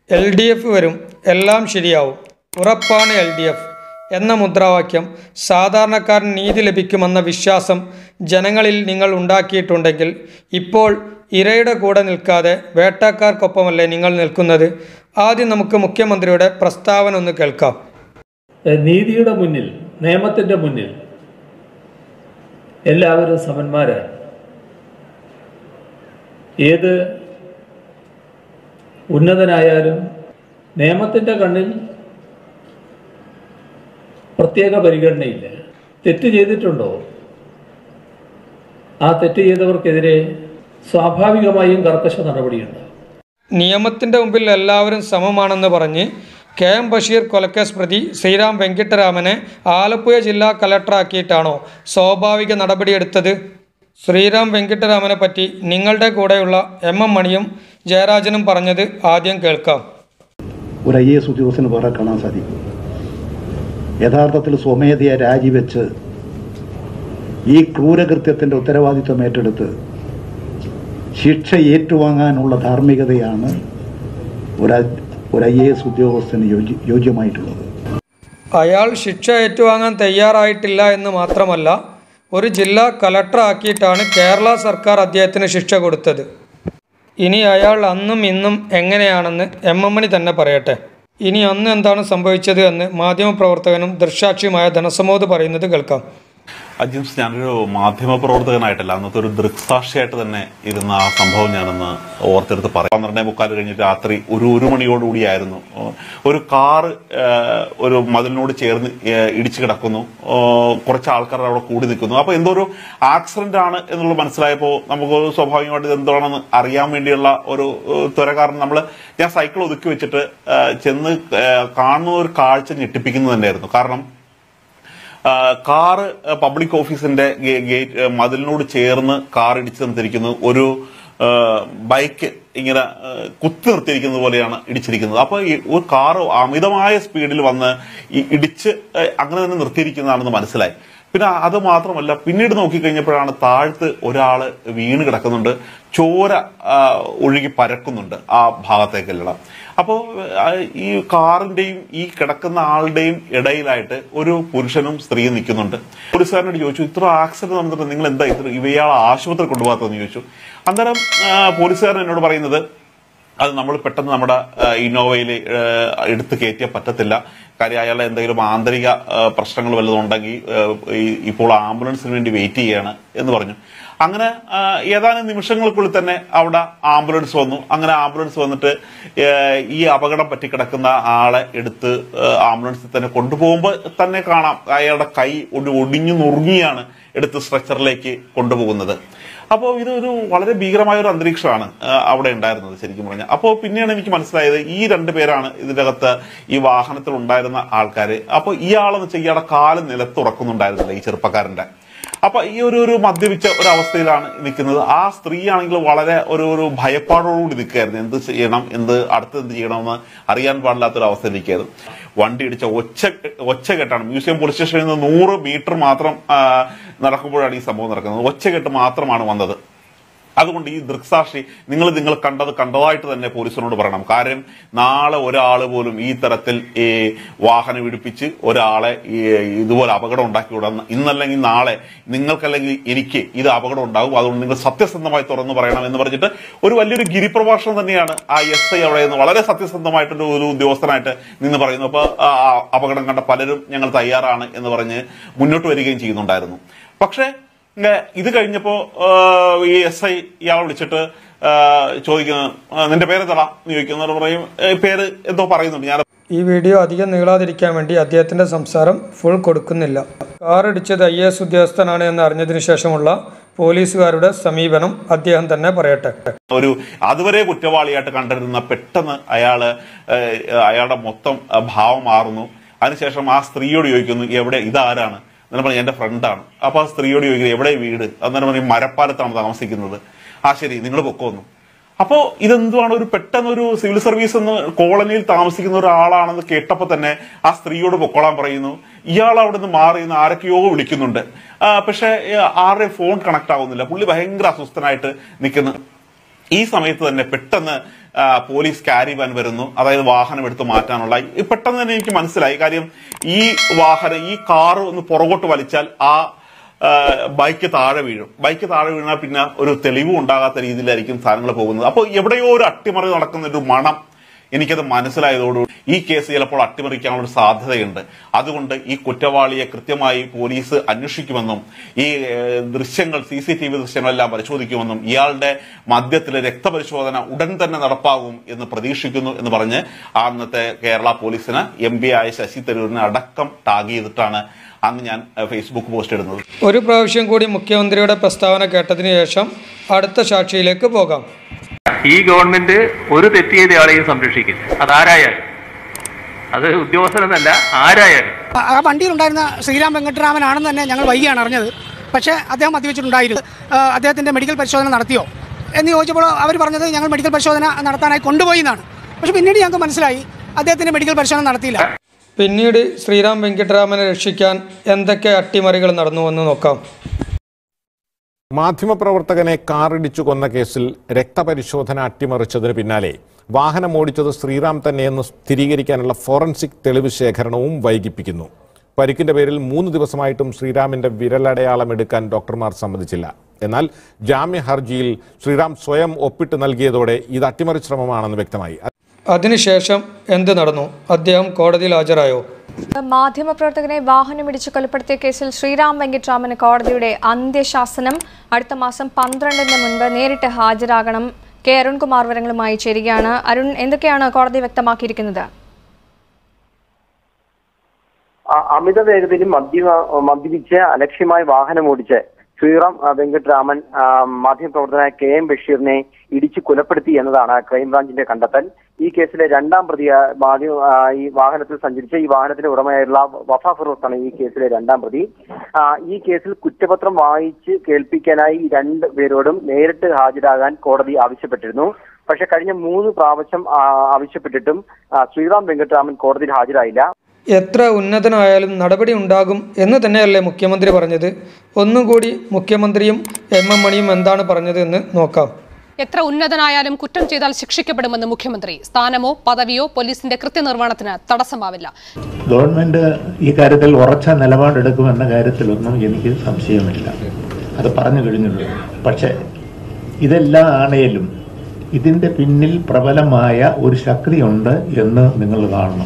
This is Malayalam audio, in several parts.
എൽ ഡി എഫ് വരും എല്ലാം ശരിയാവും ഉറപ്പാണ് എൽ ഡി എഫ് എന്ന മുദ്രാവാക്യം സാധാരണക്കാരൻ നീതി ലഭിക്കുമെന്ന വിശ്വാസം ജനങ്ങളിൽ നിങ്ങൾ ഉണ്ടാക്കിയിട്ടുണ്ടെങ്കിൽ ഇപ്പോൾ ഇരയുടെ കൂടെ നിൽക്കാതെ വേട്ടക്കാർക്കൊപ്പമല്ലേ നിങ്ങൾ നിൽക്കുന്നത് ആദ്യം നമുക്ക് മുഖ്യമന്ത്രിയുടെ പ്രസ്താവന ഒന്ന് കേൾക്കാം നീതിയുടെ മുന്നിൽ നിയമത്തിൻ്റെ മുന്നിൽ എല്ലാവരും സമന്മാരാണ് ഏത് ഉന്നതനായാലും നിയമത്തിൻ്റെ കണ്ണിൽ പ്രത്യേക പരിഗണനയില്ല തെറ്റ് ചെയ്തിട്ടുണ്ടോ ആ തെറ്റ് ചെയ്തവർക്കെതിരെ സ്വാഭാവികമായും കർക്കശ നടപടിയുണ്ടാവും നിയമത്തിൻ്റെ മുമ്പിൽ എല്ലാവരും സമമാണെന്ന് പറഞ്ഞ് കെ എം ബഷീർ കൊലക്കേസ് പ്രതി ശ്രീറാം വെങ്കിട്ടരാമനെ ആലപ്പുഴ ജില്ലാ കലക്ടറാക്കിയിട്ടാണോ സ്വാഭാവിക നടപടിയെടുത്തത് ശ്രീറാം വെങ്കിട്ടരാമനെ പറ്റി നിങ്ങളുടെ കൂടെയുള്ള എം എം മണിയും ജയരാജനും പറഞ്ഞത് ആദ്യം കേൾക്കാം ഒരു ഐ എസ് ഉദ്യോഗസ്ഥന് വേറെ കാണാൻ സാധിക്കും യഥാർത്ഥത്തിൽ സ്വമേധയെ രാജിവെച്ച് ഈ ക്രൂരകൃത്യത്തിൻ്റെ ഉത്തരവാദിത്വം ഏറ്റെടുത്ത് ശിക്ഷ ഏറ്റുവാങ്ങാനുള്ള ധാർമ്മികതയാണ് ഒരു ഒരു ഐ എ എസ് ഉദ്യോഗസ്ഥന് യോഗ്യ യോഗ്യമായിട്ടുള്ളത് അയാൾ ശിക്ഷ ഏറ്റുവാങ്ങാൻ തയ്യാറായിട്ടില്ല എന്ന് മാത്രമല്ല ഒരു ജില്ലാ കലക്ടർ ആക്കിയിട്ടാണ് കേരള സർക്കാർ അദ്ദേഹത്തിന് ശിക്ഷ കൊടുത്തത് ഇനി അയാൾ അന്നും ഇന്നും എങ്ങനെയാണെന്ന് എം എം മണി തന്നെ പറയട്ടെ ഇനി അന്ന് എന്താണ് സംഭവിച്ചത് എന്ന് മാധ്യമപ്രവർത്തകനും ദൃക്സാക്ഷിയുമായ ധനസമോദ് പറയുന്നത് കേൾക്കാം അജിംസ് ഞാനൊരു മാധ്യമ പ്രവർത്തകനായിട്ടല്ല അന്നത്തെ ഒരു ദൃക്സാക്ഷിയായിട്ട് തന്നെ ഇരുന്ന ആ സംഭവം ഞാനൊന്ന് ഓർത്തെടുത്ത് പറയാം പന്ത്രണ്ടേ മുക്കാൽ കഴിഞ്ഞ് രാത്രി ഒരു ഒരു മണിയോടുകൂടിയായിരുന്നു ഒരു കാറ് ഏഹ്, ഒരു മതിലിനോട് ചേർന്ന് ഏഹ്, ഇടിച്ചു കിടക്കുന്നു ഏഹ്, കുറച്ച് ആൾക്കാർ അവിടെ കൂടി നിൽക്കുന്നു അപ്പൊ എന്തോ ഒരു ആക്സിഡന്റ് ആണ് എന്നുള്ളത് മനസ്സിലായപ്പോൾ നമുക്ക് സ്വാഭാവികമായിട്ട് ഇത് എന്താണെന്ന് അറിയാൻ വേണ്ടിയുള്ള ഒരു ഏഹ്, ത്വര കാരണം നമ്മൾ ഞാൻ സൈക്കിൾ ഒതുക്കി വെച്ചിട്ട് ഏഹ്, ചെന്ന് ഏഹ്, കാണുന്ന ഒരു കാഴ്ച ഞെട്ടിപ്പിക്കുന്നത് തന്നെയായിരുന്നു കാരണം ആ, കാറ് ആ, പബ്ലിക് ഓഫീസിന്റെ ഗേ- ഗേറ്റ് ആ, മതിലിനോട് ചേർന്ന് കാർ ഇടിച്ചു നിർത്തിയിരിക്കുന്നു ഒരു ആ, ബൈക്ക് ഇങ്ങനെ ആ, കുത്തി നിർത്തിയിരിക്കുന്നത് പോലെയാണ് ഇടിച്ചിരിക്കുന്നത് അപ്പൊ ഈ ഒരു കാറ് അമിതമായ സ്പീഡിൽ വന്ന് ഈ ഇടിച്ച് ആ, അങ്ങനെ തന്നെ നിർത്തിയിരിക്കുന്നതാണെന്ന് മനസ്സിലായി പിന്നെ അത് മാത്രമല്ല പിന്നീട് നോക്കിക്കഴിഞ്ഞപ്പോഴാണ് താഴത്ത് ഒരാള് വീണ് കിടക്കുന്നുണ്ട് ചോര ആ, ഒഴുകി പരക്കുന്നുണ്ട് ആ ഭാഗത്തേക്കെല്ലാം അപ്പോൾ ഈ കാറിന്റെയും ഈ കിടക്കുന്ന ആളുടെയും ഇടയിലായിട്ട് ഒരു പുരുഷനും സ്ത്രീയും നിൽക്കുന്നുണ്ട് പോലീസുകാരനോട് ചോദിച്ചു ഇത്ര ആക്സിഡന്റ് നടന്നിട്ട് നിങ്ങൾ എന്താ ഇത്ര ഇവയാളെ ആശുപത്രി കൊണ്ടുപോകാത്തതെന്ന് ചോദിച്ചു അന്നേരം ആ, പോലീസുകാരൻ എന്നോട് പറയുന്നത് അത് നമ്മൾ പെട്ടെന്ന് നമ്മുടെ ഇന്നോവയിൽ എടുത്ത് കയറ്റിയാൽ പറ്റത്തില്ല കാര്യം അയാളെ എന്തെങ്കിലും ആന്തരിക ആ, പ്രശ്നങ്ങൾ വല്ലതും ഉണ്ടെങ്കിൽ ആ, ഈ- ഇപ്പോൾ ആംബുലൻസിന് വേണ്ടി വെയിറ്റ് ചെയ്യാണ് എന്ന് പറഞ്ഞു അങ്ങനെ ആ, ഏതാനും നിമിഷങ്ങൾക്കുള്ളിൽ തന്നെ അവിടെ ആംബുലൻസ് വന്നു അങ്ങനെ ആംബുലൻസ് വന്നിട്ട് ഏ, ഈ അപകടം പറ്റിക്കിടക്കുന്ന ആളെ എടുത്ത് ഏ, ആംബുലൻസിൽ തന്നെ കൊണ്ടുപോകുമ്പോൾ തന്നെ കാണാം അയാളുടെ കൈ ഒരു ഒടിഞ്ഞു നുറുങ്ങിയാണ് എടുത്ത് സ്ട്രെച്ചറിലേക്ക് കൊണ്ടുപോകുന്നത് അപ്പോൾ ഇതൊരു വളരെ ഭീകരമായ ഒരു അന്തരീക്ഷമാണ് ആ, അവിടെ ഉണ്ടായിരുന്നത് ശരിക്കും പറഞ്ഞാൽ അപ്പോൾ പിന്നെയാണ് എനിക്ക് മനസ്സിലായത് ഈ രണ്ട് പേരാണ് ഇതിന്റെ അകത്ത് ഈ വാഹനത്തിൽ ഉണ്ടായിരുന്ന ആൾക്കാർ അപ്പോൾ ഇയാളെന്ന് വെച്ചാൽ ഇയാളുടെ കാല് നിലത്തുറക്കുന്നുണ്ടായിരുന്നില്ല ഈ ചെറുപ്പക്കാരന്റെ അപ്പൊ ഈ ഒരു ഒരു മദ്യപിച്ച ഒരു അവസ്ഥയിലാണ് നിൽക്കുന്നത് ആ സ്ത്രീ ആണെങ്കിൽ വളരെ ഒരു ഒരു ഭയപ്പാടോടുകൂടി നിൽക്കുകയായിരുന്നു എന്ത് ചെയ്യണം എന്ത് അടുത്ത് എന്ത് ചെയ്യണമെന്ന് അറിയാൻ പാടില്ലാത്തൊരു അവസ്ഥയിൽ നിൽക്കുകയായിരുന്നു വണ്ടി ഇടിച്ച ഒച്ച ഒച്ച കെട്ടാണ് മ്യൂസിയം പോലീസ് സ്റ്റേഷനിൽ നിന്ന് നൂറ് മീറ്റർ മാത്രം ആ, നടക്കുമ്പോഴാണ് ഈ സംഭവം നടക്കുന്നത് ഒച്ച കെട്ട് മാത്രമാണ് വന്നത് അതുകൊണ്ട് ഈ ദൃക്സാക്ഷി നിങ്ങൾ നിങ്ങൾ കണ്ടത് കണ്ടതായിട്ട് തന്നെ പോലീസിനോട് പറയണം കാര്യം നാളെ ഒരാൾ പോലും ഈ തരത്തിൽ ഈ വാഹനം ഇടിപ്പിച്ച് ഒരാളെ ഈ ഇതുപോലെ അപകടം ഉണ്ടാക്കി വിടാൻ ഇന്നല്ലെങ്കിൽ നാളെ നിങ്ങൾക്കല്ലെങ്കിൽ എനിക്ക് ഇത് അപകടം ഉണ്ടാകും അതുകൊണ്ട് നിങ്ങൾ സത്യസന്ധമായി തുറന്നു പറയണം എന്ന് പറഞ്ഞിട്ട് ഒരു വലിയൊരു ഗിരിപ്രഭാഷണം തന്നെയാണ് ആ എസ് ഐ അവിടെ നിന്ന് വളരെ സത്യസന്ധമായിട്ടൊരു ഒരു ഉദ്യോഗസ്ഥനായിട്ട് നിന്ന് പറയുന്നു അപ്പൊ ആ ആ അപകടം കണ്ട പലരും ഞങ്ങൾ തയ്യാറാണ് എന്ന് പറഞ്ഞ് മുന്നോട്ട് വരികയും ചെയ്യുന്നുണ്ടായിരുന്നു പക്ഷേ ഏ, ഇത് കഴിഞ്ഞപ്പോ ആ, ഈ എസ് ഐ ഇയാളെ വിളിച്ചിട്ട് ആ, ചോദിക്കുന്നു "ആ, നിന്റെ പേരെന്താ എന്ന് ചോദിക്കുന്നവർ പറയും "ഏ, പേര് എന്തോ പറയുന്നുണ്ട് ഞാൻ ഈ വീഡിയോ അധികം നീളാതിരിക്കാൻ വേണ്ടി അദ്ദേഹത്തിന്റെ സംസാരം ഫുൾ കൊടുക്കുന്നില്ല കാർ ഇടിച്ചത് ഐ എസ് ഉദ്യോഗസ്ഥനാണ് എന്ന് അറിഞ്ഞതിനു ശേഷമുള്ള പോലീസുകാരുടെ സമീപനം അദ്ദേഹം തന്നെ പറയട്ടെ ഒരു അതുവരെ കുറ്റവാളിയായിട്ട് കണ്ടിരുന്ന പെട്ടെന്ന് അയാള് ഏഹ്, അയാളുടെ മൊത്തം അഹ്, ഭാവം മാറുന്നു അതിനുശേഷം ആ സ്ത്രീയോട് ചോദിക്കുന്നു എവിടെ ഇതാരാണ് അന്നേരം പറഞ്ഞു എന്റെ ഫ്രണ്ടാണ് അപ്പൊ ആ സ്ത്രീയോട് ചോദിക്കുന്നത് എവിടെ വീട് അന്നേരം പറഞ്ഞു മരപ്പാലത്താണ് താമസിക്കുന്നത് ആ ശരി നിങ്ങൾ പൊക്കോന്നു അപ്പോ ഇതെന്തുവാണ് ഒരു പെട്ടെന്ന് ഒരു സിവിൽ സർവീസ് എന്ന് കോളനിയിൽ താമസിക്കുന്ന ഒരാളാണെന്ന് കേട്ടപ്പോ തന്നെ ആ സ്ത്രീയോട് പൊക്കോളാൻ പറയുന്നു ഇയാൾ അവിടെ നിന്ന് മാറി നിന്ന് ആരൊക്കെയോ വിളിക്കുന്നുണ്ട് ആ, പക്ഷേ ഏ, ആരുടെയും ഫോൺ കണക്ട് ആവുന്നില്ല പുള്ളി ഭയങ്കര അസ്വസ്ഥനായിട്ട് നിൽക്കുന്നു ഈ സമയത്ത് തന്നെ പെട്ടെന്ന് ആ, പോലീസ് ക്യാരി വാൻ വരുന്നു അതായത് വാഹനം എടുത്ത് മാറ്റാനുള്ള ഈ പെട്ടെന്ന് തന്നെ എനിക്ക് മനസ്സിലായി കാര്യം ഈ വാഹനം ഈ കാറ് ഒന്ന് പുറകോട്ട് വലിച്ചാൽ ആ ആ, ബൈക്ക് താഴെ വീഴും ബൈക്ക് താഴെ വീണാൽ പിന്നെ ഒരു തെളിവും ഉണ്ടാകാത്ത രീതിയിലായിരിക്കും സാധനങ്ങൾ പോകുന്നത് അപ്പോൾ എവിടെയോ ഒരു അട്ടിമറി നടക്കുന്ന ഒരു മണം എനിക്കത് മനസ്സിലായതോടുകൂടി ഈ കേസ് ചിലപ്പോൾ അട്ടിമറിക്കാനുള്ള ഒരു സാധ്യതയുണ്ട് അതുകൊണ്ട് ഈ കുറ്റവാളിയെ കൃത്യമായി പോലീസ് അന്വേഷിക്കുമെന്നും ഈ ഏഹ്, ദൃശ്യങ്ങൾ സി സി ടി വി ദൃശ്യങ്ങളെല്ലാം പരിശോധിക്കുമെന്നും ഇയാളുടെ മദ്യത്തിലെ രക്തപരിശോധന ഉടൻ തന്നെ നടപ്പാകും എന്ന് പ്രതീക്ഷിക്കുന്നു എന്ന് പറഞ്ഞ് ആ അന്നത്തെ കേരള പോലീസിന് എം പി ആയ ശശി തരൂരിനെ അടക്കം ടാഗ് ചെയ്തിട്ടാണ് അന്ന് ഞാൻ ഏഹ്, ഫേസ്ബുക്ക് പോസ്റ്റ് ഇടുന്നത് ഒരു പ്രാവശ്യം കൂടി മുഖ്യമന്ത്രിയുടെ പ്രസ്താവന കേട്ടതിന് ശേഷം അടുത്ത സാക്ഷിയിലേക്ക് പോകാം ഈ ഗവൺമെന്റ് ഒരു തെറ്റ് ചെയ്ത ആളെയും സംരക്ഷിക്കില്ല അതാരായാലും അത് ഉദ്യോഗസ്ഥനെന്നല്ല ആരായാലും ആ വണ്ടിയിലുണ്ടായിരുന്ന ശ്രീരാം വെങ്കട്ടരാമനാണെന്ന് തന്നെ ഞങ്ങൾ വൈകിയാണ് അറിഞ്ഞത് പക്ഷേ അദ്ദേഹം മദ്യവെച്ചിട്ടുണ്ടായിരുന്നു ആ, അദ്ദേഹത്തിൻ്റെ മെഡിക്കൽ പരിശോധന നടത്തിയോ എന്ന് ചോദിച്ചപ്പോൾ അവർ പറഞ്ഞത് ഞങ്ങൾ മെഡിക്കൽ പരിശോധന നടത്താനായി കൊണ്ടുപോയി എന്നാണ് പക്ഷേ പിന്നീട് ഞങ്ങൾക്ക് മനസ്സിലായി അദ്ദേഹത്തിൻ്റെ മെഡിക്കൽ പരിശോധന നടത്തിയില്ല പിന്നീട് ശ്രീറാം വെങ്കിട്ടരാമനെ രക്ഷിക്കാൻ എന്തൊക്കെ അട്ടിമറികൾ നടന്നുവെന്ന് നോക്കാം മാധ്യമപ്രവർത്തകനെ കാറിടിച്ചു കൊന്ന കേസിൽ രക്തപരിശോധന അട്ടിമറിച്ചതിന് പിന്നാലെ വാഹനം ഓടിച്ചത് ശ്രീറാം തന്നെയെന്ന് സ്ഥിരീകരിക്കാനുള്ള ഫോറൻസിക് തെളിവ് ശേഖരണവും വൈകിപ്പിക്കുന്നു പരിക്കിന്റെ പേരിൽ മൂന്ന് ദിവസമായിട്ടും ശ്രീറാമിന്റെ വിരലടയാളം എടുക്കാൻ ഡോക്ടർമാർ സമ്മതിച്ചില്ല എന്നാൽ ജാമ്യ ഹർജിയിൽ ശ്രീറാം സ്വയം ഒപ്പിട്ട് നൽകിയതോടെ ഇത് അട്ടിമറി ശ്രമമാണെന്ന് വ്യക്തമായി അതിനുശേഷം എന്ത് നടന്നു അദ്ദേഹം കോടതിയിൽ ഹാജരായോ മാധ്യമപ്രവർത്തകനെ വാഹനമിടിച്ച് കൊലപ്പെടുത്തിയ കേസിൽ ശ്രീറാം വെങ്കിട്ടരാമന് കോടതിയുടെ അന്ത്യശാസനം അടുത്ത മാസം പന്ത്രണ്ടിന് മുൻപ് നേരിട്ട് ഹാജരാകണം കെ അരുൺകുമാർ വിവരങ്ങളുമായി ചേരുകയാണ് അരുൺ എന്തൊക്കെയാണ് കോടതി വ്യക്തമാക്കിയിരിക്കുന്നത് അ- അമിത വേഗതയിൽ മദ്യ മദ്യപിച്ച് അലക്ഷ്യമായി വാഹനം ഓടിച്ച് ശ്രീറാം ആ, വെങ്കട്ടരാമൻ ആ, മാധ്യമപ്രവർത്തകനായ കെ എം ബഷീറിനെ ഇടിച്ചു കൊലപ്പെടുത്തി എന്നതാണ് ക്രൈംബ്രാഞ്ചിന്റെ കണ്ടെത്തൽ ഈ കേസിലെ രണ്ടാം പ്രതി ആ, മാധ്യമ ആ, ഈ വാഹനത്തിൽ സഞ്ചരിച്ച ഈ വാഹനത്തിന്റെ ഉടമയായുള്ള വഫ ഫിറോസ് ആണ് ഈ കേസിലെ രണ്ടാം പ്രതി ആ, ഈ കേസിൽ കുറ്റപത്രം വായിച്ച് കേൾപ്പിക്കാനായി ഈ രണ്ട് പേരോടും നേരിട്ട് ഹാജരാകാൻ കോടതി ആവശ്യപ്പെട്ടിരുന്നു പക്ഷെ കഴിഞ്ഞ മൂന്ന് പ്രാവശ്യം ആ, ആവശ്യപ്പെട്ടിട്ടും ആ, ശ്രീറാം വെങ്കട്ടരാമൻ കോടതിയിൽ ഹാജരായില്ല എത്ര ഉന്നതനായാലും നടപടി ഉണ്ടാകും എന്ന് തന്നെയല്ലേ മുഖ്യമന്ത്രി പറഞ്ഞത് ഒന്നുകൂടി മുഖ്യമന്ത്രിയും എം എം മണിയും എന്താണ് പറഞ്ഞത് എന്ന് നോക്കാം എത്ര ഉന്നതനായാലും കുറ്റം ചെയ്താൽ ശിക്ഷിക്കപ്പെടുമെന്ന് മുഖ്യമന്ത്രി സ്ഥാനമോ പദവിയോ പോലീസിന്റെ കൃത്യനിർവഹണത്തിന് തടസ്സമാവില്ല ഗവൺമെന്റ് ഈ കാര്യത്തിൽ ഉറച്ച നിലപാടെടുക്കുമെന്ന കാര്യത്തിലൊന്നും എനിക്ക് സംശയമില്ല അത് പറഞ്ഞു കഴിഞ്ഞുള്ളൂ പക്ഷേ ഇതെല്ലാം ആണേലും ഇതിൻ്റെ പിന്നിൽ പ്രബലമായ ഒരു ശക്തിയുണ്ട് എന്ന് നിങ്ങൾ കാണണം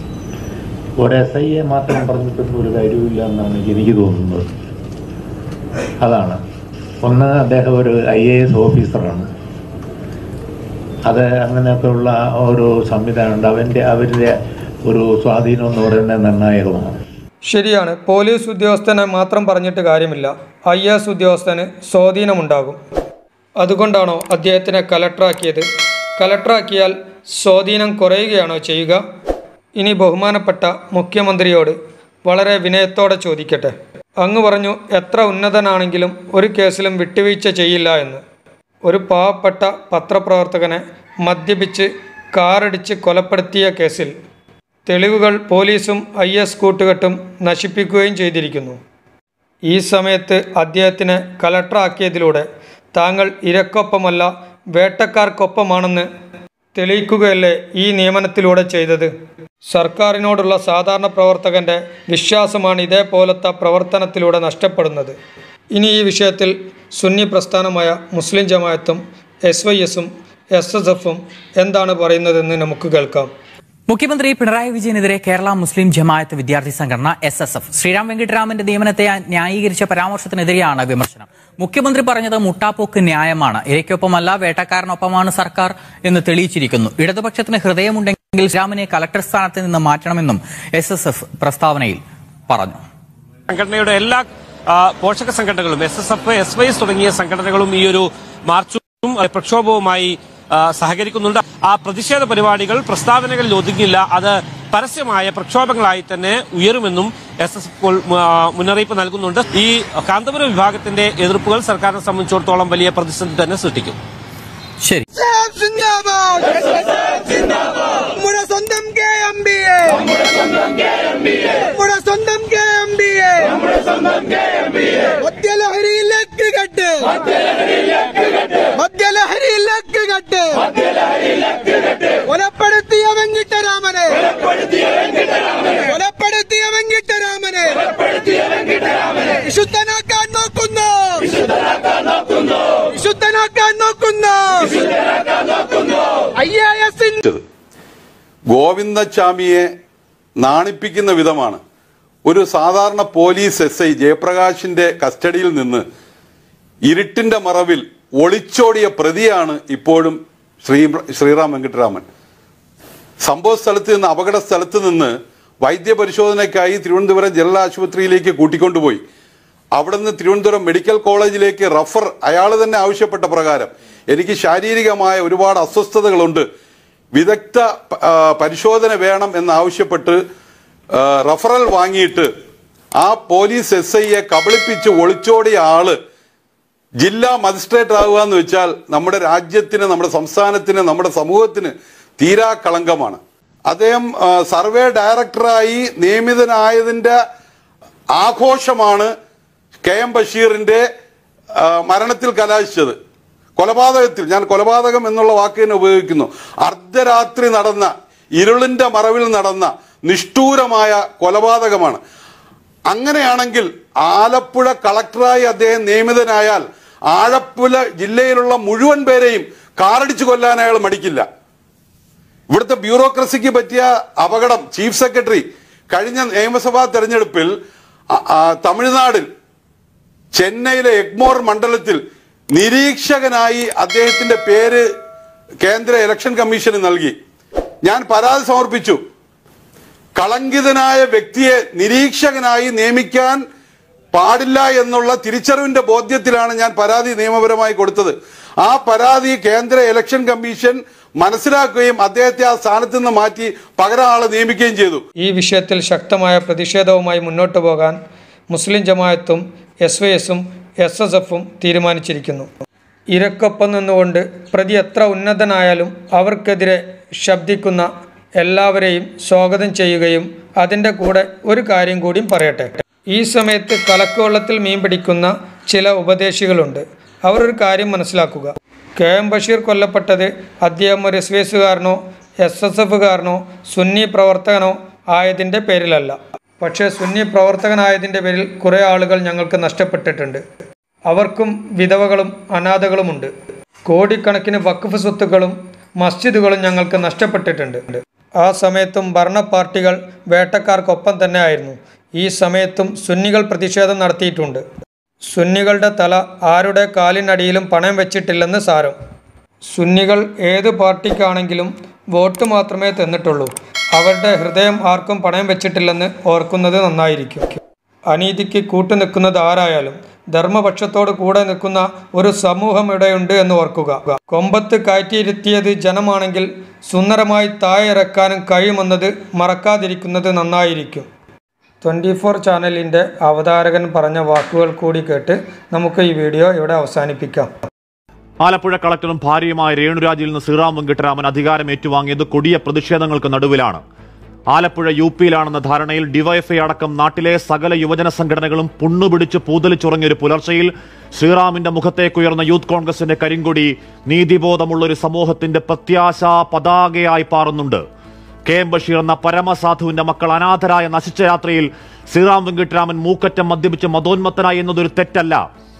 ഒരു എസ് ഐയെ മാത്രം പറഞ്ഞിട്ടൊന്നും ഒരു കാര്യമില്ല എന്നാണ് എനിക്ക് തോന്നുന്നത് അതാണ് ഒന്ന് അദ്ദേഹം ഒരു ഐ എ എസ് ഓഫീസറാണ് അത് അങ്ങനെയൊക്കെയുള്ള ഒരു സംവിധാനമുണ്ട് അവൻ്റെ അവരുടെ ഒരു സ്വാധീനം എന്ന് പറയുന്നത് നിർണായകമാണ് ശരിയാണ് പോലീസ് ഉദ്യോഗസ്ഥനെ മാത്രം പറഞ്ഞിട്ട് കാര്യമില്ല ഐ എസ് ഉദ്യോഗസ്ഥന് സ്വാധീനമുണ്ടാകും അതുകൊണ്ടാണോ അദ്ദേഹത്തിനെ കലക്ടറാക്കിയത് കലക്ടറാക്കിയാൽ സ്വാധീനം കുറയുകയാണോ ചെയ്യുക ഇനി ബഹുമാനപ്പെട്ട മുഖ്യമന്ത്രിയോട് വളരെ വിനയത്തോടെ ചോദിക്കട്ടെ അങ്ങ് പറഞ്ഞു എത്ര ഉന്നതനാണെങ്കിലും ഒരു കേസിലും വിട്ടുവീഴ്ച ചെയ്യില്ല എന്ന് ഒരു പാവപ്പെട്ട പത്രപ്രവർത്തകനെ മദ്യപിച്ച് കാറടിച്ച് കൊലപ്പെടുത്തിയ കേസിൽ തെളിവുകൾ പോലീസും ഐ എസ് കൂട്ടുകെട്ടും നശിപ്പിക്കുകയും ചെയ്തിരിക്കുന്നു ഈ സമയത്ത് അദ്ദേഹത്തിനെ കലക്ടറാക്കിയതിലൂടെ താങ്കൾ ഇരക്കൊപ്പമല്ല വേട്ടക്കാർക്കൊപ്പമാണെന്ന് തെളിയിക്കുകയല്ലേ ഈ നിയമനത്തിലൂടെ ചെയ്തത് സർക്കാരിനോടുള്ള സാധാരണ പ്രവർത്തകന്റെ വിശ്വാസമാണ് ഇതേപോലത്തെ പ്രവർത്തനത്തിലൂടെ നഷ്ടപ്പെടുന്നത് ഇനി ഈ വിഷയത്തിൽ സുന്നി പ്രസ്ഥാനമായ മുസ്ലിം ജമാഅത്തും എസ് വൈ എസും എസ് എസ് എഫും എന്താണ് പറയുന്നതെന്ന് നമുക്ക് കേൾക്കാം മുഖ്യമന്ത്രി പിണറായി വിജയനെതിരെ കേരള മുസ്ലിം ജമാഅത്ത് വിദ്യാർത്ഥി സംഘടന എസ് എസ് എഫ് ശ്രീറാം വെങ്കിട്ടരാമന്റെ നിയമനത്തെ ന്യായീകരിച്ച പരാമർശത്തിനെതിരെയാണ് വിമർശനം മുഖ്യമന്ത്രി പറഞ്ഞത് മുട്ടാപ്പോക്ക് ന്യായമാണ് ഇരയ്ക്കൊപ്പമല്ല വേട്ടക്കാരനൊപ്പമാണ് സർക്കാർ എന്ന് തെളിയിച്ചിരിക്കുന്നു ഇടതുപക്ഷത്തിന് ഹൃദയമുണ്ടെങ്കിൽ ശ്രീറാമിനെ കലക്ടർ സ്ഥാനത്ത് നിന്ന് മാറ്റണമെന്നും എസ് എസ് എഫ് പ്രസ്താവനയിൽ പറഞ്ഞു സംഘടനയുടെ എല്ലാ ആ, പോഷക സംഘടനകളും S S F S Y S തുടങ്ങിയ സംഘടനകളും ഈ ഒരു മാർച്ചും ആ, പ്രക്ഷോഭവുമായി ആ, സഹകരിക്കുന്നുണ്ട് ആ പ്രതിഷേധ പരിപാടികൾ പ്രസ്താവനകളിൽ ഒതുങ്ങില്ല അത് പരസ്യമായ പ്രക്ഷോഭങ്ങളായി തന്നെ ഉയരുമെന്നും എസ് എസ് ഇപ്പോൾ ആ, മുന്നറിയിപ്പ് നൽകുന്നുണ്ട് ഈ കാന്തപുരം വിഭാഗത്തിന്റെ എതിർപ്പുകൾ സർക്കാരിനെ സംബന്ധിച്ചിടത്തോളം വലിയ പ്രതിസന്ധി തന്നെ സൃഷ്ടിക്കും ശരി നമ്മുടെ സ്വന്തം കെ എം ബി എ നമ്മുടെ സ്വന്തം കെ എം ബി എ മദ്യലഹരിയിലേക്ക് കെട്ട് മദ്യലഹരിയിലേക്ക് കെട്ട് ഗോവിന്ദച്ചാമിയെ നാണിപ്പിക്കുന്ന വിധമാണ് ഒരു സാധാരണ പോലീസ് എസ് ഐ ജയപ്രകാശിന്റെ കസ്റ്റഡിയിൽ നിന്ന് ഇരുട്ടിന്റെ മറവിൽ ഒളിച്ചോടിയ പ്രതിയാണ് ഇപ്പോഴും ശ്രീ ശ്രീറാം വെങ്കിട്ടരാമൻ സംഭവ സ്ഥലത്ത് നിന്ന് അപകട സ്ഥലത്ത് നിന്ന് വൈദ്യപരിശോധനയ്ക്കായി തിരുവനന്തപുരം ജനറൽ ആശുപത്രിയിലേക്ക് കൂട്ടിക്കൊണ്ടുപോയി അവിടെ നിന്ന് തിരുവനന്തപുരം മെഡിക്കൽ കോളേജിലേക്ക് റഫർ അയാൾ തന്നെ ആവശ്യപ്പെട്ട പ്രകാരം എനിക്ക് ശാരീരികമായ ഒരുപാട് അസ്വസ്ഥതകളുണ്ട് വിദഗ്ധ ആ, പരിശോധന വേണം എന്നാവശ്യപ്പെട്ട് ആ, റഫറൽ വാങ്ങിയിട്ട് ആ പോലീസ് എസ് ഐയെ കബളിപ്പിച്ച് ഒളിച്ചോടിയ ആള് ജില്ലാ മജിസ്ട്രേറ്റ് ആവുക എന്ന് വെച്ചാൽ നമ്മുടെ രാജ്യത്തിന് നമ്മുടെ സംസ്ഥാനത്തിന് നമ്മുടെ സമൂഹത്തിന് തീരാ കളങ്കമാണ് അദ്ദേഹം ആ, സർവേ ഡയറക്ടറായി നിയമിതനായതിന്റെ ആഘോഷമാണ് കെ എം ബഷീറിന്റെ ആ, മരണത്തിൽ കലാശിച്ചത് കൊലപാതകത്തിൽ ഞാൻ കൊലപാതകം എന്നുള്ള വാക്ക് തന്നെ ഉപയോഗിക്കുന്നു അർദ്ധരാത്രി നടന്ന ഇരുളിന്റെ മറവിൽ നടന്ന നിഷ്ഠൂരമായ കൊലപാതകമാണ് അങ്ങനെയാണെങ്കിൽ ആലപ്പുഴ കളക്ടറായി അദ്ദേഹം നിയമിതനായാൽ ആലപ്പുഴ ജില്ലയിലുള്ള മുഴുവൻ പേരെയും കാറടിച്ചു കൊല്ലാൻ അയാൾ മടിക്കില്ല ഇവിടുത്തെ ബ്യൂറോക്രസിക്ക് പറ്റിയ അപകടം ചീഫ് സെക്രട്ടറി കഴിഞ്ഞ നിയമസഭാ തെരഞ്ഞെടുപ്പിൽ അ- ആ, തമിഴ്നാടിൽ ചെന്നൈയിലെ എഗ്മോർ മണ്ഡലത്തിൽ നിരീക്ഷകനായി അദ്ദേഹത്തിന്റെ പേര് കേന്ദ്ര ഇലക്ഷൻ കമ്മീഷന് നൽകി ഞാൻ പരാതി സമർപ്പിച്ചു കളങ്കിതനായ വ്യക്തിയെ നിരീക്ഷകനായി നിയമിക്കാൻ പാടില്ല എന്നുള്ള തിരിച്ചറിവിന്റെ ബോധ്യത്തിലാണ് ഞാൻ പരാതി നിയമപരമായി കൊടുത്തത് ആ പരാതി കേന്ദ്ര ഇലക്ഷൻ കമ്മീഷൻ മനസ്സിലാക്കുകയും അദ്ദേഹത്തെ ആ സ്ഥാനത്ത് നിന്ന് മാറ്റി പകരം ആളെ നിയമിക്കുകയും ചെയ്തു ഈ വിഷയത്തിൽ ശക്തമായ പ്രതിഷേധവുമായി മുന്നോട്ടു പോകാൻ മുസ്ലിം ജമാഅത്തും എസ് വൈ എസും എസ് എസ് എഫും തീരുമാനിച്ചിരിക്കുന്നു ഇരക്കൊപ്പം നിന്നുകൊണ്ട് പ്രതി എത്ര ഉന്നതനായാലും അവർക്കെതിരെ ശബ്ദിക്കുന്ന എല്ലാവരെയും സ്വാഗതം ചെയ്യുകയും അതിൻ്റെ കൂടെ ഒരു കാര്യം കൂടിയും പറയട്ടെ ഈ സമയത്ത് കലക്കുവെള്ളത്തിൽ മീൻ പിടിക്കുന്ന ചില ഉപദേശികളുണ്ട് അവർ ഒരു കാര്യം മനസ്സിലാക്കുക കെ എം ബഷീർ കൊല്ലപ്പെട്ടത് അദ്ദേഹം ഒരു എസ് വി എസുകാരനോ എസ് എസ് എഫുകാരനോ സുന്നി പ്രവർത്തകനോ ആയതിൻ്റെ പേരിലല്ല പക്ഷേ സുന്നി പ്രവർത്തകനായതിൻ്റെ പേരിൽ കുറേ ആളുകൾ ഞങ്ങൾക്ക് നഷ്ടപ്പെട്ടിട്ടുണ്ട് അവർക്കും വിധവകളും അനാഥകളുമുണ്ട് കോടിക്കണക്കിന് വഖഫ് സ്വത്തുക്കളും മസ്ജിദുകളും ഞങ്ങൾക്ക് നഷ്ടപ്പെട്ടിട്ടുണ്ട് ആ സമയത്തും ഭരണ പാർട്ടികൾ വേട്ടക്കാർക്കൊപ്പം തന്നെ ആയിരുന്നു ഈ സമയത്തും സുന്നികൾ പ്രതിഷേധം നടത്തിയിട്ടുണ്ട് സുന്നികളുടെ തല ആരുടെ കാലിനടിയിലും പണയം വെച്ചിട്ടില്ലെന്ന് സാരം സുന്നികൾ ഏത് പാർട്ടിക്കാണെങ്കിലും വോട്ട് മാത്രമേ തന്നിട്ടുള്ളൂ അവരുടെ ഹൃദയം ആർക്കും പണയം വെച്ചിട്ടില്ലെന്ന് ഓർക്കുന്നത് നന്നായിരിക്കും അനീതിക്ക് കൂട്ടുനിൽക്കുന്നത് ആരായാലും ധർമ്മപക്ഷത്തോട് കൂടെ നിൽക്കുന്ന ഒരു സമൂഹം ഇവിടെയുണ്ട് എന്ന് ഓർക്കുക കൊമ്പത്ത് കയറ്റിയിരുത്തിയത് ജനമാണെങ്കിൽ സുന്ദരമായി താഴെ ഇറക്കാനും കഴിയുമെന്നത് മറക്കാതിരിക്കുന്നത് നന്നായിരിക്കും ട്വൻറ്റി ഫോർ ചാനലിൻ്റെ അവതാരകൻ പറഞ്ഞ വാക്കുകൾ കൂടി കേട്ട് നമുക്ക് ഈ വീഡിയോ ഇവിടെ അവസാനിപ്പിക്കാം ആലപ്പുഴ കളക്ടറും ഭാര്യയുമായ രേണുരാജിൽ നിന്ന് ശ്രീറാം വെങ്കിട്ടരാമൻ അധികാരം ഏറ്റുവാങ്ങിയത് കൊടിയ പ്രതിഷേധങ്ങൾക്ക് നടുവിലാണ് ആലപ്പുഴ യു പിയിലാണെന്ന ധാരണയിൽ ഡിവൈഎഫ്ഐ അടക്കം നാട്ടിലെ സകല യുവജന സംഘടനകളും പുണ്ണുപിടിച്ച് പൂതലിച്ചുറങ്ങിയ ഒരു പുലർച്ചയിൽ ശ്രീറാമിന്റെ മുഖത്തേക്കുയർന്ന യൂത്ത് കോൺഗ്രസിന്റെ കരിങ്കൊടി നീതിബോധമുള്ള ഒരു സമൂഹത്തിന്റെ പ്രത്യാശ പതാകയായി പാറുന്നുണ്ട് കെ എം ബഷീർ എന്ന പരമസാധുവിന്റെ മക്കൾ അനാഥരായ നശിച്ച യാത്രയിൽ ശ്രീറാം വെങ്കിട്ടരാമൻ മൂക്കറ്റം മദ്യപിച്ച് മതോന്മത്തനായി എന്നതൊരു തെറ്റല്ല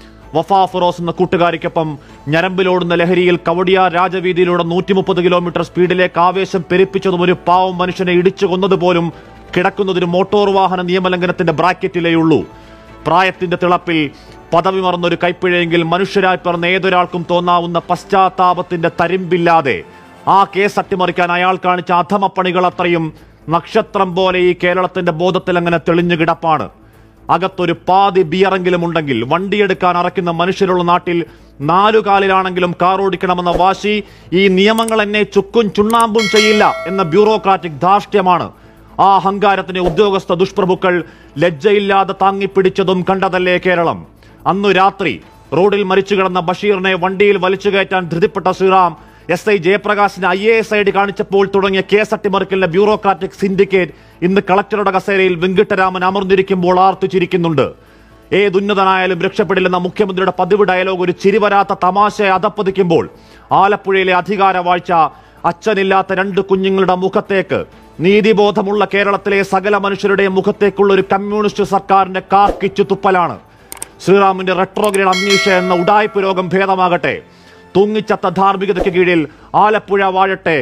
വഫ ഫിറോസ് എന്ന കൂട്ടുകാരിക്കൊപ്പം ഞരമ്പിലോടുന്ന ലഹരിയിൽ കവടിയ രാജവീതിയിലൂടെ നൂറ്റി മുപ്പത് കിലോമീറ്റർ സ്പീഡിലേക്ക് ആവേശം പെരുപ്പിച്ചതും ഒരു പാവം മനുഷ്യനെ ഇടിച്ചു കൊന്നതുപോലും കിടക്കുന്നതൊരു മോട്ടോർ വാഹന നിയമലംഘനത്തിന്റെ ബ്രാക്കറ്റിലേയുള്ളൂ പ്രായത്തിന്റെ തിളപ്പിൽ പദവി മറന്നൊരു കൈപ്പിഴയെങ്കിൽ മനുഷ്യരായി പിറന്ന ഏതൊരാൾക്കും തോന്നാവുന്ന പശ്ചാത്താപത്തിന്റെ തരിമ്പില്ലാതെ ആ കേസ് അട്ടിമറിക്കാൻ അയാൾ കാണിച്ച അധമപ്പണികൾ അത്രയും നക്ഷത്രം പോലെ ഈ കേരളത്തിന്റെ ബോധത്തിൽ അങ്ങനെ തെളിഞ്ഞു കിടപ്പാണ് അകത്തൊരു പാതി ബിയറെങ്കിലും ഉണ്ടെങ്കിൽ വണ്ടിയെടുക്കാൻ അറയ്ക്കുന്ന മനുഷ്യരുള്ള നാട്ടിൽ നാലുകാലിലാണെങ്കിലും കാർ ഓടിക്കണമെന്ന വാശി ഈ നിയമങ്ങൾ എന്നെ ചുക്കും ചുണ്ണാമ്പും ചെയ്യില്ല എന്ന ബ്യൂറോക്രാറ്റിക് ധാർഷ്ട്യമാണ് ആ അഹങ്കാരത്തിന് ഉദ്യോഗസ്ഥ ദുഷ്പ്രഭുക്കൾ ലജ്ജയില്ലാതെ താങ്ങിപ്പിടിച്ചതും കണ്ടതല്ലേ കേരളം അന്നു രാത്രി റോഡിൽ മരിച്ചു കിടന്ന ബഷീറിനെ വണ്ടിയിൽ വലിച്ചു കയറ്റാൻ ധൃതിപ്പെട്ട ശ്രീറാം എസ് ഐ ജയപ്രകാശിന് I A S I D കാണിച്ചപ്പോൾ തുടങ്ങിയ കേസ് അട്ടിമറിക്കലിന്റെ ബ്യൂറോക്രാറ്റിക് സിൻഡിക്കേറ്റ് ഇന്ന് കളക്ടറുടെ കസേരയിൽ വെങ്കിട്ടരാമൻ അമർന്നിരിക്കുമ്പോൾ ആർത്തുചിരിക്കുന്നുണ്ട് ഏതുന്നതനായാലും രക്ഷപ്പെടില്ലെന്ന മുഖ്യമന്ത്രിയുടെ പതിവ് ഡയലോഗ് ഒരു ചിരിവരാത്ത തമാശയെ അധപ്പതിക്കുമ്പോൾ ആലപ്പുഴയിലെ അധികാര വാഴ്ച അച്ഛനില്ലാത്ത രണ്ട് കുഞ്ഞുങ്ങളുടെ മുഖത്തേക്ക് നീതിബോധമുള്ള കേരളത്തിലെ സകല മനുഷ്യരുടെയും മുഖത്തേക്കുള്ള ഒരു കമ്മ്യൂണിസ്റ്റ് സർക്കാരിന്റെ കാക്കിച്ചു തുപ്പലാണ് ശ്രീറാമിന്റെ റെട്രോഗ്രേഡ് അമ്നീഷ എന്ന ഉടായ്പ രോഗം ഭേദമാകട്ടെ തൂങ്ങിച്ചത്ത ധാർമ്മികതയ്ക്ക് കീഴിൽ ആലപ്പുഴ വാഴട്ടെ